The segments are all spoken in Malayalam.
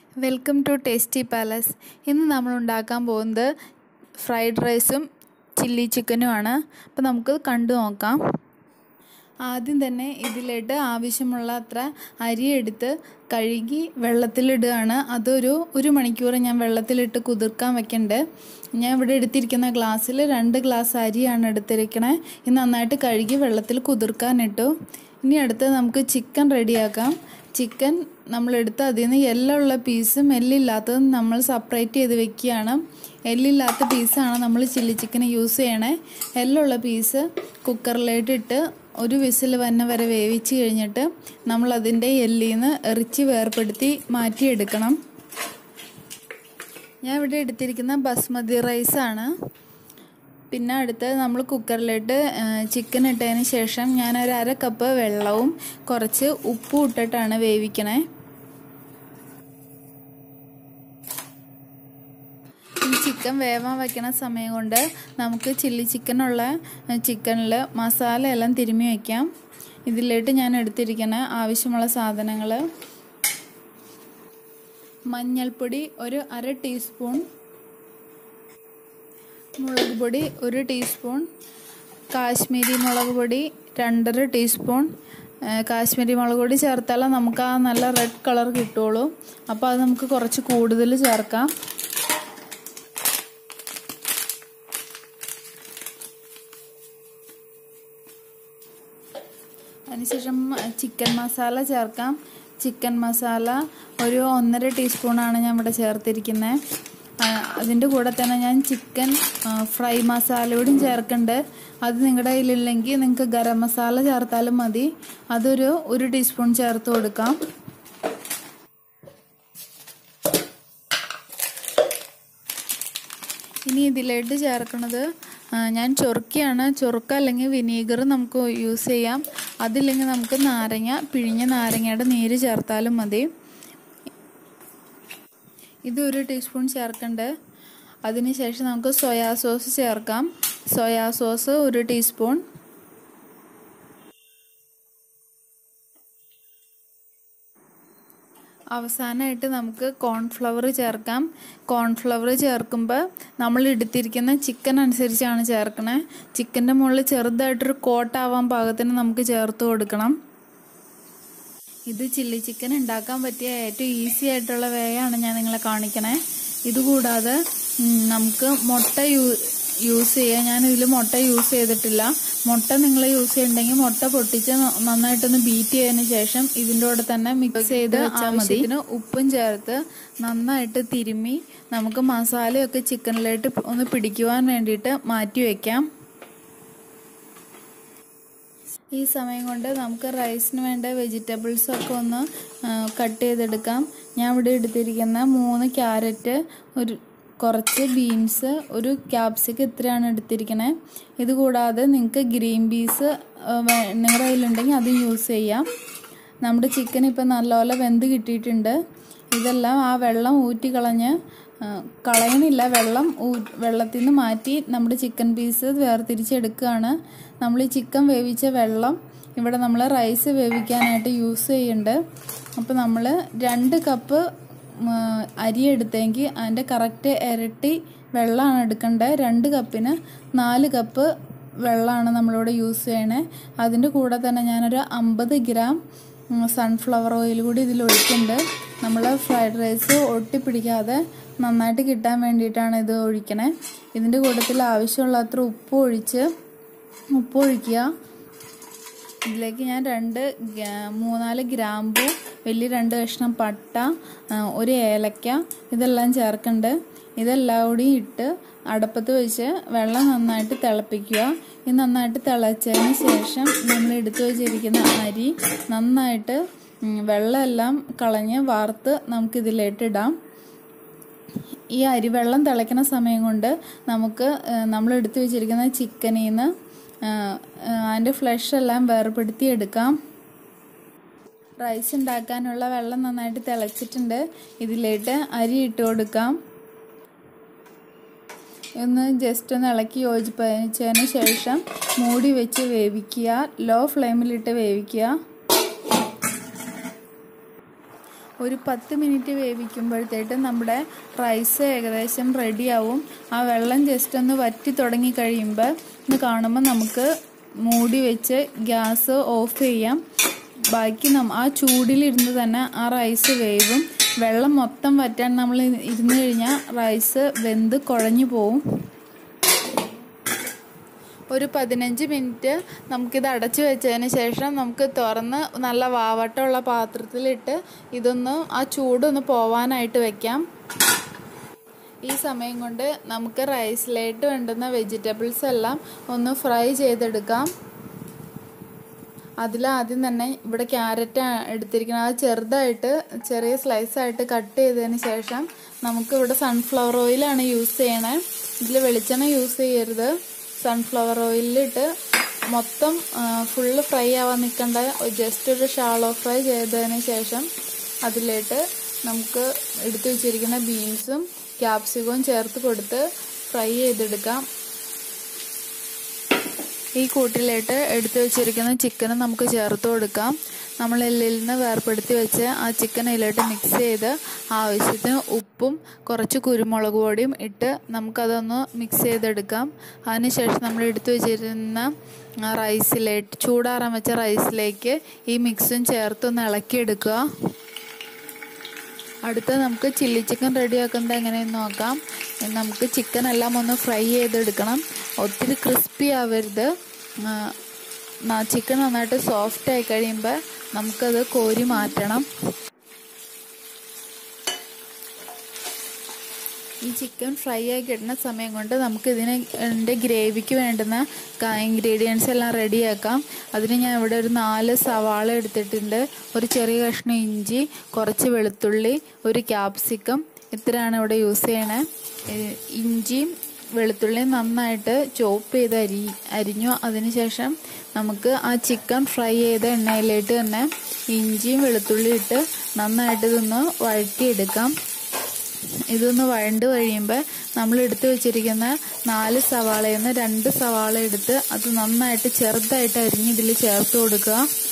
വെൽക്കം ടു ടേസ്റ്റി പാലസ് ഇന്ന് നമ്മൾ ഉണ്ടാക്കാൻ പോകുന്നത് ഫ്രൈഡ് റൈസും ചില്ലി ചിക്കനുമാണ് അപ്പോൾ നമുക്ക് കണ്ടു നോക്കാം ആദ്യം തന്നെ ഇതിലേക്ക് ആവശ്യമുള്ള അത്ര അരി എടുത്ത് കഴുകി വെള്ളത്തിലിടുകയാണ് അതൊരു ഒരു മണിക്കൂർ ഞാൻ വെള്ളത്തിലിട്ട് കുതിർക്കാൻ വെക്കണ്ട് ഞാൻ ഇവിടെ എടുത്തിരിക്കുന്ന ഗ്ലാസ്സിൽ രണ്ട് ഗ്ലാസ് അരിയാണ് എടുത്തിരിക്കണേ ഇത് നന്നായിട്ട് കഴുകി വെള്ളത്തിൽ കുതിർക്കാനിട്ടു ഇനി അടുത്ത് നമുക്ക് ചിക്കൻ റെഡിയാക്കാം ചിക്കൻ നമ്മളെടുത്ത് അതിൽ നിന്ന് എല്ലുള്ള പീസും എല്ലില്ലാത്തതും നമ്മൾ സെപ്പറേറ്റ് ചെയ്ത് വെക്കുകയാണ് എല്ലില്ലാത്ത പീസാണ് നമ്മൾ ചില്ലി ചിക്കന് യൂസ് ചെയ്യണേ എല്ലുള്ള പീസ് കുക്കറിലേക്ക് ഇട്ട് ഒരു വിസിൽ വന്ന വരെ വേവിച്ച് കഴിഞ്ഞിട്ട് നമ്മൾ അതിൻ്റെ എല്ലിൽ നിന്ന് എറിച്ച് വേർപ്പെടുത്തി മാറ്റിയെടുക്കണം ഞാൻ ഇവിടെ എടുത്തിരിക്കുന്ന ബസ്മതി റൈസാണ് പിന്നെ അടുത്ത് നമ്മൾ കുക്കറിലിട്ട് ചിക്കൻ ഇട്ടതിന് ശേഷം ഞാൻ ഒരു അര കപ്പ് വെള്ളവും കുറച്ച് ഉപ്പും ഇട്ടിട്ടാണ് വേവിക്കണേ ഈ ചിക്കൻ വേവാൻ വയ്ക്കണ സമയം കൊണ്ട് നമുക്ക് ചില്ലി ചിക്കനുള്ള ചിക്കനിൽ മസാല എല്ലാം തിരുമ്മി വയ്ക്കാം ഇതിലേക്ക് ഞാൻ എടുത്തിരിക്കുന്ന ആവശ്യമുള്ള സാധനങ്ങൾ മഞ്ഞൾപ്പൊടി ഒരു അര ടീസ്പൂൺ മുളക് പൊടി ഒരു ടീസ്പൂൺ കാശ്മീരി മുളക് പൊടി രണ്ടര ടീസ്പൂൺ കാശ്മീരി മുളക് പൊടി ചേർത്താൽ നമുക്ക് ആ നല്ല റെഡ് കളർ കിട്ടുള്ളൂ അപ്പോൾ അത് നമുക്ക് കുറച്ച് കൂടുതൽ ചേർക്കാം അതിനുശേഷം ചിക്കൻ മസാല ചേർക്കാം ചിക്കൻ മസാല ഒരു ഒന്നര ടീസ്പൂണാണ് ഞാൻ ഇവിടെ ചേർത്തിരിക്കുന്നത് അതിൻ്റെ കൂടെ തന്നെ ഞാൻ ചിക്കൻ ഫ്രൈ മസാല കൂടി ചേർക്കുന്നുണ്ട് അത് നിങ്ങളുടെ കയ്യിലില്ലെങ്കിൽ നിങ്ങൾക്ക് ഗരം മസാല ചേർത്താലും മതി അതൊരു ഒരു ടീസ്പൂൺ ചേർത്ത് കൊടുക്കാം ഇനി ഇതിലേക്ക് ചേർക്കുന്നത് ഞാൻ ചൊറുക്കിയാണ് ചൊറുക്ക അല്ലെങ്കിൽ വിനീഗർ നമുക്ക് യൂസ് ചെയ്യാം അതില്ലെങ്കിൽ നമുക്ക് നാരങ്ങ പിഴിഞ്ഞ നാരങ്ങയുടെ നീര് ചേർത്താലും മതി ഇത് ഒരു ടീസ്പൂൺ ചേർക്കണ്ട് അതിനുശേഷം നമുക്ക് സോയാ സോസ് ചേർക്കാം സോയാ സോസ് ഒരു ടീസ്പൂൺ അവസാനമായിട്ട് നമുക്ക് കോൺഫ്ലവർ ചേർക്കാം കോൺഫ്ലവർ ചേർക്കുമ്പോൾ നമ്മൾ എടുത്തിരിക്കുന്ന ചിക്കൻ അനുസരിച്ചാണ് ചേർക്കണേ ചിക്കൻ്റെ മുകളിൽ ചെറുതായിട്ടൊരു കോട്ടാവാൻ പാകത്തിന് നമുക്ക് ചേർത്ത് കൊടുക്കണം ഇത് ചില്ലി ചിക്കൻ ഉണ്ടാക്കാൻ പറ്റിയ ഏറ്റവും ഈസി ആയിട്ടുള്ള വേയാണ് ഞാൻ നിങ്ങളെ കാണിക്കണേ ഇതുകൂടാതെ നമുക്ക് മുട്ട യൂ യൂസ് ചെയ്യാം ഞാൻ ഇതിൽ മുട്ട യൂസ് ചെയ്തിട്ടില്ല മുട്ട നിങ്ങൾ യൂസ് ചെയ്യുന്നുണ്ടെങ്കിൽ മുട്ട പൊട്ടിച്ച് നന്നായിട്ടൊന്ന് ബീറ്റ് ചെയ്തതിന് ശേഷം ഇതിൻ്റെ കൂടെ തന്നെ മിക്സ് ചെയ്ത് വെച്ചാൽ മതി ഉപ്പും ചേർത്ത് നന്നായിട്ട് തിരുമ്മി നമുക്ക് മസാലയൊക്കെ ചിക്കനിലായിട്ട് ഒന്ന് പിടിക്കുവാൻ വേണ്ടിയിട്ട് മാറ്റി വയ്ക്കാം ഈ സമയം കൊണ്ട് നമുക്ക് റൈസിന് വേണ്ട വെജിറ്റബിൾസ് ഒക്കെ ഒന്ന് കട്ട് ചെയ്തെടുക്കാം ഞാൻ ഇവിടെ എടുത്തിരിക്കുന്ന മൂന്ന് ക്യാരറ്റ് ഒരു കുറച്ച് ബീൻസ് ഒരു ക്യാപ്സിക്കം ഇത്രയാണ് എടുത്തിരിക്കണേ ഇത് കൂടാതെ നിങ്ങൾക്ക് ഗ്രീൻ പീസ് നിങ്ങളുടെ കയ്യിലുണ്ടെങ്കിൽ അത് യൂസ് ചെയ്യാം നമ്മുടെ ചിക്കൻ ഇപ്പം നല്ലപോലെ വെന്ത് കിട്ടിയിട്ടുണ്ട് ഇതെല്ലാം ആ വെള്ളം ഊറ്റി കളഞ്ഞ് കളയണില്ല വെള്ളം വെള്ളത്തിൽ നിന്ന് മാറ്റി നമ്മുടെ ചിക്കൻ പീസ് വേർതിരിച്ചെടുക്കുകയാണ് നമ്മൾ ഈ ചിക്കൻ വേവിച്ച വെള്ളം ഇവിടെ നമ്മൾ റൈസ് വേവിക്കാനായിട്ട് യൂസ് ചെയ്യുന്നുണ്ട് അപ്പോൾ നമ്മൾ രണ്ട് കപ്പ് അരി എടുത്തെങ്കിൽ അതിൻ്റെ കറക്റ്റ് ഇരട്ടി വെള്ളമാണ് എടുക്കേണ്ടത് രണ്ട് കപ്പിന് നാല് കപ്പ് വെള്ളമാണ് നമ്മളിവിടെ യൂസ് ചെയ്യണേ അതിൻ്റെ കൂടെ തന്നെ ഞാനൊരു അമ്പത് ഗ്രാം സൺഫ്ലവർ ഓയിൽ കൂടി ഇതിൽ ഒഴിക്കുന്നുണ്ട് നമ്മൾ ഫ്രൈഡ് റൈസ് ഒട്ടിപ്പിടിക്കാതെ നന്നായിട്ട് കിട്ടാൻ വേണ്ടിയിട്ടാണ് ഇത് ഒഴിക്കണേ ഇതിൻ്റെ കൂട്ടത്തിൽ ആവശ്യമുള്ള അത്ര ഉപ്പ് ഒഴിച്ച് ഉപ്പ് ഒഴിക്കുക ഇതിലേക്ക് ഞാൻ രണ്ട് മൂന്നാല് ഗ്രാമ്പു വലിയ രണ്ട് കഷ്ണം പട്ട ഒരു ഏലക്ക ഇതെല്ലാം ചേർക്കുന്നുണ്ട് ഇതെല്ലാം കൂടി ഇട്ട് അടപ്പത്ത് വെച്ച് വെള്ളം നന്നായിട്ട് തിളപ്പിക്കുക ഇത് നന്നായിട്ട് തിളച്ചതിന് ശേഷം നമ്മൾ എടുത്തു വെച്ചിരിക്കുന്ന അരി നന്നായിട്ട് വെള്ളമെല്ലാം കളഞ്ഞ് വാർത്ത് നമുക്കിതിലേക്ക് ഇടാം ഈ അരി വെള്ളം തിളയ്ക്കുന്ന സമയം കൊണ്ട് നമുക്ക് നമ്മൾ എടുത്തു വെച്ചിരിക്കുന്ന ചിക്കനിൽ നിന്ന് അതിൻ്റെ ഫ്ലഷ് എല്ലാം വേർപെടുത്തി എടുക്കാം റൈസ് ഉണ്ടാക്കാനുള്ള വെള്ളം നന്നായിട്ട് തിളച്ചിട്ടുണ്ട് ഇതിലേക്ക് അരി ഇട്ട് കൊടുക്കാം ഒന്ന് ജസ്റ്റ് ഒന്ന് ഇളക്കി യോജിപ്പിച്ചതിന് ശേഷം മൂടി വെച്ച് വേവിക്കുക ലോ ഫ്ലെയിമിലിട്ട് വേവിക്കുക ഒരു പത്ത് മിനിറ്റ് വേവിക്കുമ്പോഴത്തേക്കും നമ്മുടെ റൈസ് ഏകദേശം റെഡിയാവും ആ വെള്ളം ജസ്റ്റ് ഒന്ന് വറ്റി തുടങ്ങി കഴിയുമ്പോൾ ഇത് കാണുമ്പോൾ നമുക്ക് മൂടി വെച്ച് ഗ്യാസ് ഓഫ് ചെയ്യാം ബാക്കി നം ആ ചൂടിലിരുന്ന് തന്നെ ആ റൈസ് വേവും വെള്ളം മൊത്തം വറ്റാൻ നമ്മൾ ഇരുന്ന് കഴിഞ്ഞാൽ റൈസ് വെന്ത് കുഴഞ്ഞു പോവും ഒരു പതിനഞ്ച് മിനിറ്റ് നമുക്കിത് അടച്ചു വെച്ചതിന് ശേഷം നമുക്ക് തുറന്ന് നല്ല വാവട്ടമുള്ള പാത്രത്തിലിട്ട് ഇതൊന്ന് ആ ചൂടൊന്ന് പോവാനായിട്ട് വെക്കാം ഈ സമയം കൊണ്ട് നമുക്ക് റൈസിലേക്ക് വേണ്ടുന്ന വെജിറ്റബിൾസ് എല്ലാം ഒന്ന് ഫ്രൈ ചെയ്തെടുക്കാം അതിൽ ആദ്യം തന്നെ ഇവിടെ ക്യാരറ്റ് എടുത്തിരിക്കുന്നത് അത് ചെറുതായിട്ട് ചെറിയ സ്ലൈസായിട്ട് കട്ട് ചെയ്തതിന് ശേഷം നമുക്ക് ഇവിടെ സൺഫ്ലവർ ഓയിലാണ് യൂസ് ചെയ്യണേ ഇതിൽ വെളിച്ചെണ്ണ യൂസ് ചെയ്യരുത് സൺഫ്ലവർ ഓയിലിട്ട് മൊത്തം ഫുള്ള് ഫ്രൈ ആവാൻ നിൽക്കേണ്ട ജസ്റ്റ് ഒരു ഷാളോ ഫ്രൈ ചെയ്തതിന് ശേഷം അതിലേക്ക് നമുക്ക് എടുത്തു വെച്ചിരിക്കുന്ന ബീൻസും ക്യാപ്സിക്കവും ചേർത്ത് കൊടുത്ത് ഫ്രൈ ചെയ്തെടുക്കാം ഈ കൂട്ടിലേക്ക് എടുത്തു വെച്ചിരിക്കുന്ന ചിക്കൻ നമുക്ക് ചേർത്ത് കൊടുക്കാം നമ്മൾ എല്ലിൽ നിന്ന് വേർപ്പെടുത്തി വെച്ച് ആ ചിക്കൻ ഇതിലോട്ട് മിക്സ് ചെയ്ത് ആവശ്യത്തിന് ഉപ്പും കുറച്ച് കുരുമുളക് പൊടിയും ഇട്ട് നമുക്കതൊന്ന് മിക്സ് ചെയ്തെടുക്കാം അതിനുശേഷം നമ്മൾ എടുത്തു വെച്ചിരുന്ന റൈസിലേക്ക് ചൂടാറാൻ വെച്ച റൈസിലേക്ക് ഈ മിക്സും ചേർത്തൊന്ന് ഇളക്കിയെടുക്കുക അടുത്ത നമുക്ക് ചില്ലി ചിക്കൻ റെഡിയാക്കുന്നത് എങ്ങനെയെന്ന് നോക്കാം നമുക്ക് ചിക്കൻ എല്ലാം ഒന്ന് ഫ്രൈ ചെയ്തെടുക്കണം ഒത്തിരി ക്രിസ്പി ആവരുത് ചിക്കൻ നന്നായിട്ട് സോഫ്റ്റ് ആയി കഴിയുമ്പോൾ നമുക്കത് കോരി മാറ്റണം ഈ ചിക്കൻ ഫ്രൈ ആയി കിട്ടുന്ന സമയം കൊണ്ട് നമുക്ക് ഇതിന് ഇതിൻ്റെ ഗ്രേവിക്ക് വേണ്ടുന്ന ഇൻഗ്രീഡിയൻസ് എല്ലാം റെഡിയാക്കാം അതിന് ഞാൻ ഇവിടെ ഒരു നാല് സവാള എടുത്തിട്ടുണ്ട് ഒരു ചെറിയ കഷ്ണം ഇഞ്ചി കുറച്ച് വെളുത്തുള്ളി ഒരു ക്യാപ്സിക്കം ഇത്രയാണ് ഇവിടെ യൂസ് ചെയ്യണേ ഇഞ്ചിയും വെളുത്തുള്ളിയും നന്നായിട്ട് ചോപ്പ് ചെയ്ത് അരി അരിഞ്ഞു അതിനുശേഷം നമുക്ക് ആ ചിക്കൻ ഫ്രൈ ചെയ്ത എണ്ണയിലേക്ക് തന്നെ ഇഞ്ചിയും വെളുത്തുള്ളിയും ഇട്ട് നന്നായിട്ട് ഇതൊന്ന് വഴറ്റിയെടുക്കാം ഇതൊന്ന് വഴണ്ട് കഴിയുമ്പോൾ നമ്മൾ എടുത്തു വെച്ചിരിക്കുന്ന നാല് സവാളയിൽ നിന്ന് രണ്ട് സവാള എടുത്ത് അത് നന്നായിട്ട് ചെറുതായിട്ട് അരിഞ്ഞ് ഇതിൽ ചേർത്ത് കൊടുക്കുക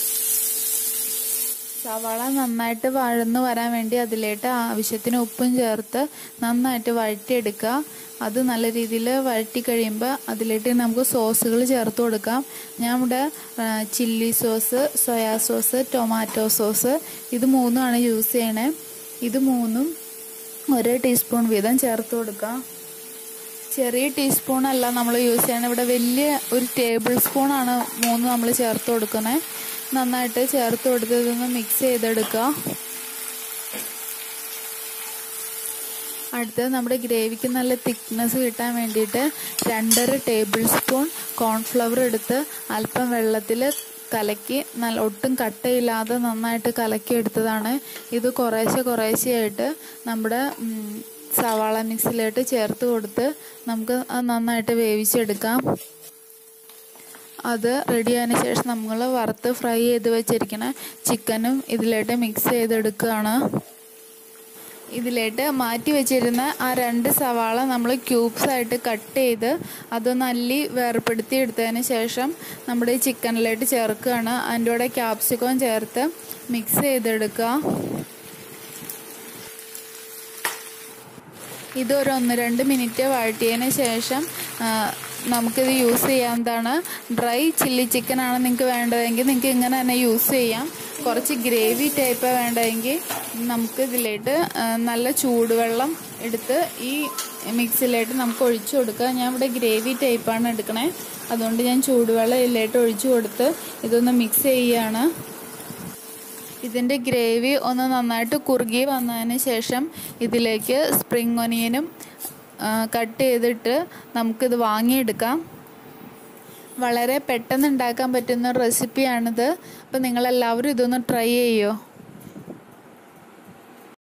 സവാള നന്നായിട്ട് വഴന്ന് വരാൻ വേണ്ടി അതിലേക്ക് ആവശ്യത്തിന് ഉപ്പും ചേർത്ത് നന്നായിട്ട് വഴറ്റിയെടുക്കുക അത് നല്ല രീതിയിൽ വഴറ്റി കഴിയുമ്പോൾ അതിലേക്ക് നമുക്ക് സോസുകൾ ചേർത്ത് കൊടുക്കാം ഞാൻ ഇവിടെ chilli sauce soya sauce tomato sauce ഇത് മൂന്നുമാണ് യൂസ് ചെയ്യണേ ഇത് മൂന്നും ഒരു ടീസ്പൂൺ വീതം ചേർത്ത് കൊടുക്കാം ചെറിയ ടീസ്പൂൺ അല്ല നമ്മൾ യൂസ് ചെയ്യണത് ഇവിടെ വലിയ ഒരു ടേബിൾ സ്പൂണാണ് മൂന്ന് നമ്മൾ ചേർത്ത് കൊടുക്കുന്നത് നന്നായിട്ട് ചേർത്ത് കൊടുത്ത് ഇതൊന്ന് മിക്സ് ചെയ്തെടുക്കുക അടുത്തത് നമ്മുടെ ഗ്രേവിക്ക് നല്ല തിക്നെസ് കിട്ടാൻ വേണ്ടിയിട്ട് രണ്ടര ടേബിൾ സ്പൂൺ കോൺഫ്ലവർ എടുത്ത് അല്പം വെള്ളത്തിൽ കലക്കി നല്ല ഒട്ടും കട്ടയില്ലാതെ നന്നായിട്ട് കലക്കി എടുത്തതാണ് ഇത് കുറേശ്ശെ കുറേശ്ശെയായിട്ട് നമ്മുടെ സവാള മിക്സിലോട്ട് ചേർത്ത് കൊടുത്ത് നമുക്ക് നന്നായിട്ട് വേവിച്ചെടുക്കാം അത് റെഡി ആയതിനു ശേഷം നമ്മൾ വറുത്ത് ഫ്രൈ ചെയ്ത് വെച്ചിരിക്കുന്ന ചിക്കനും ഇതിലോട്ട് മിക്സ് ചെയ്തെടുക്കുകയാണ് ഇതിലേക്ക് മാറ്റി വെച്ചിരുന്ന ആ രണ്ട് സവാള നമ്മൾ ക്യൂബ്സ് ആയിട്ട് കട്ട് ചെയ്ത് അതൊന്ന് അല്ലി വേർപ്പെടുത്തി എടുത്തതിന് ശേഷം നമ്മുടെ ഈ ചിക്കനിലേക്ക് ചേർക്കുകയാണ് അതിൻ്റെ കൂടെ ക്യാപ്സിക്കവും ചേർത്ത് മിക്സ് ചെയ്തെടുക്കുക ഇതൊരു ഒന്ന് രണ്ട് മിനിറ്റ് വഴറ്റിയതിന് ശേഷം നമുക്കിത് യൂസ് ചെയ്യാവുന്നതാണ് ഡ്രൈ ചില്ലി ചിക്കൻ ആണ് നിങ്ങൾക്ക് വേണ്ടതെങ്കിൽ നിങ്ങൾക്ക് ഇങ്ങനെ തന്നെ യൂസ് ചെയ്യാം കുറച്ച് ഗ്രേവി ടൈപ്പ് വേണ്ടതെങ്കിൽ നമുക്ക് ഇതിലേക്ക് നല്ല ചൂടുവെള്ളം എടുത്ത് ഈ മിക്സിലേക്ക് നമുക്ക് ഒഴിച്ചു കൊടുക്കുക ഞാൻ ഇവിടെ ഗ്രേവി ടൈപ്പാണ് എടുക്കണേ അതുകൊണ്ട് ഞാൻ ചൂടുവെള്ളം ഇതിലേക്ക് ഒഴിച്ചു കൊടുത്ത് ഇതൊന്ന് മിക്സ് ചെയ്യുകയാണ് ഇതിൻ്റെ ഗ്രേവി ഒന്ന് നന്നായിട്ട് കുറുകി വന്നതിന് ശേഷം ഇതിലേക്ക് സ്പ്രിങ് ഒനിയനും കട്ട് ചെയ്തിട്ട് നമുക്കിത് വാങ്ങിയെടുക്കാം വളരെ പെട്ടെന്ന് ഉണ്ടാക്കാൻ പറ്റുന്ന ഒരു റെസിപ്പിയാണിത് അപ്പോൾ നിങ്ങളെല്ലാവരും ഇതൊന്ന് ട്രൈ ചെയ്യുമോ